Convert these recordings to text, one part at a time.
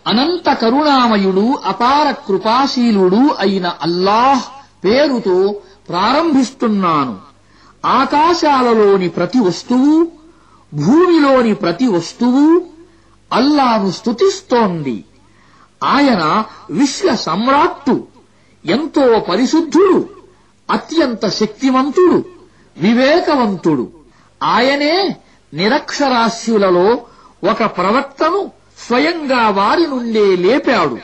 అనంత కరుణామయుడు అపార కృపాశీలుడు అయిన అల్లాహ్ పేరుతో ప్రారంభిస్తున్నాను ఆకాశాలలోని ప్రతి వస్తువు భూమిలోని ప్రతి వస్తువు అల్లాను స్తుతిస్తోంది ఆయన విశ్వ సమ్రాట్టు ఎంతో పరిశుద్ధుడు అత్యంత శక్తివంతుడు వివేకవంతుడు ఆయనే నిరక్షరాస్యులలో ఒక ప్రవక్తను స్వయంగా వారి నుండే లేపాడు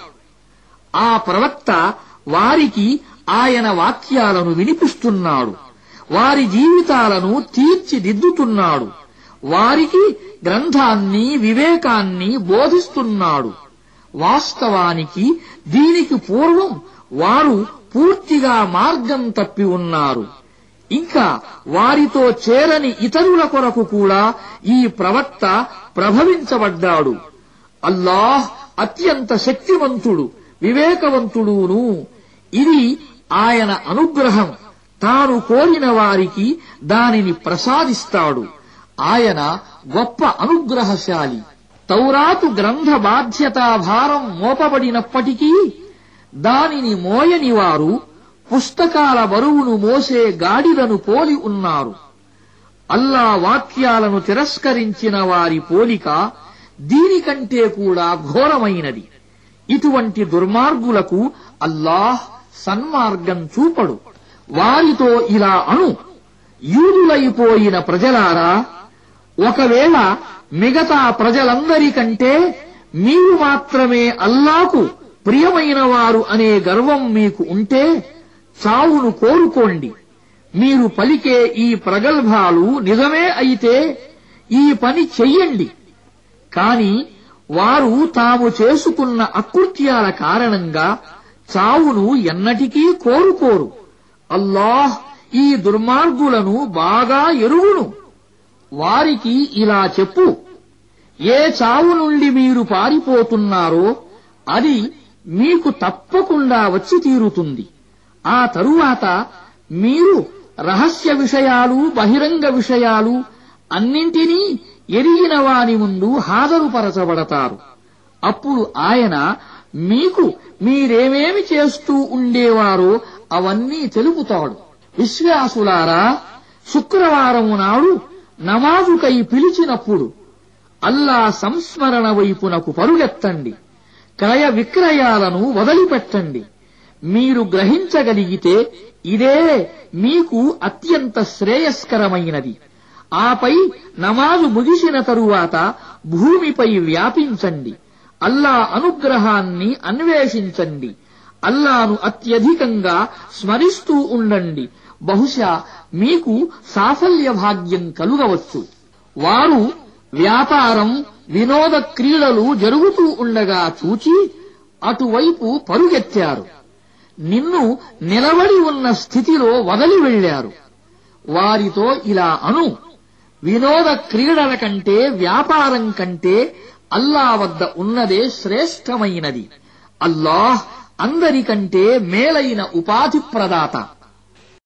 ఆ ప్రవక్త వారికి ఆయన వాక్యాలను వినిపిస్తున్నాడు వారి జీవితాలను తీర్చిదిద్దుతున్నాడు వారికి గ్రంథాన్ని వివేకాన్ని బోధిస్తున్నాడు వాస్తవానికి దీనికి పూర్వం వారు పూర్తిగా మార్గం తప్పి ఉన్నారు ఇంకా వారితో చేరని ఇతరుల కొరకు కూడా ఈ ప్రవక్త ప్రభవించబడ్డాడు అల్లాహ్ అత్యంత శక్తివంతుడు వివేకవంతుడును ఇది ఆయన అనుగ్రహం తాను కోరిన వారికి దానిని ప్రసాదిస్తాడు ఆయన గొప్ప అనుగ్రహశాలి తౌరాతు గ్రంథ బాధ్యతా భారం మోపబడినప్పటికీ దానిని మోయని వారు పుస్తకాల బరువును మోసే గాడిలను పోలి ఉన్నారు అల్లా వాక్యాలను తిరస్కరించిన వారి పోలిక దీనికంటే కూడా ఘోరమైనది ఇటువంటి దుర్మార్గులకు అల్లాహ్ సన్మార్గం చూపడు వారితో ఇలా అను యూదులైపోయిన ప్రజలారా ఒకవేళ మిగతా ప్రజలందరికంటే మీరు మాత్రమే అల్లాకు ప్రియమైన వారు అనే గర్వం మీకు ఉంటే చావును కోరుకోండి మీరు పలికే ఈ ప్రగల్భాలు నిజమే అయితే ఈ పని చెయ్యండి కాని వారు తాము చేసుకున్న అకృత్యాల కారణంగా చావును ఎన్నటికీ కోరుకోరు అల్లాహ్ ఈ దుర్మార్గులను బాగా ఎరుగును వారికి ఇలా చెప్పు ఏ చావు నుండి మీరు పారిపోతున్నారో అది మీకు తప్పకుండా వచ్చి తీరుతుంది ఆ తరువాత మీరు రహస్య విషయాలు బహిరంగ విషయాలు అన్నింటినీ ఎరిగిన వాని ముందు హాజరుపరచబడతారు అప్పుడు ఆయన మీకు మీరేమేమి చేస్తూ ఉండేవారో అవన్నీ తెలుపుతాడు విశ్వాసులారా శుక్రవారం నాడు నమాజుకై పిలిచినప్పుడు అల్లా సంస్మరణ వైపునకు పరుగెత్తండి క్రయ విక్రయాలను వదిలిపెట్టండి మీరు గ్రహించగలిగితే ఇదే మీకు అత్యంత శ్రేయస్కరమైనది ఆపై నమాజు ముగిసిన తరువాత భూమిపై వ్యాపించండి అల్లా అనుగ్రహాన్ని అన్వేషించండి అల్లాను అత్యధికంగా స్మరిస్తూ ఉండండి బహుశా మీకు సాఫల్య భాగ్యం కలుగవచ్చు వారు వ్యాపారం వినోద క్రీడలు జరుగుతూ ఉండగా చూచి అటువైపు పరుగెత్తారు నిన్ను నిలబడి ఉన్న స్థితిలో వదిలి వెళ్లారు వారితో ఇలా అను వినోద క్రీడల కంటే వ్యాపారం కంటే అల్లా వద్ద ఉన్నదే శ్రేష్టమైనది అల్లాహ్ అందరికంటే మేలైన ఉపాధి ప్రదాత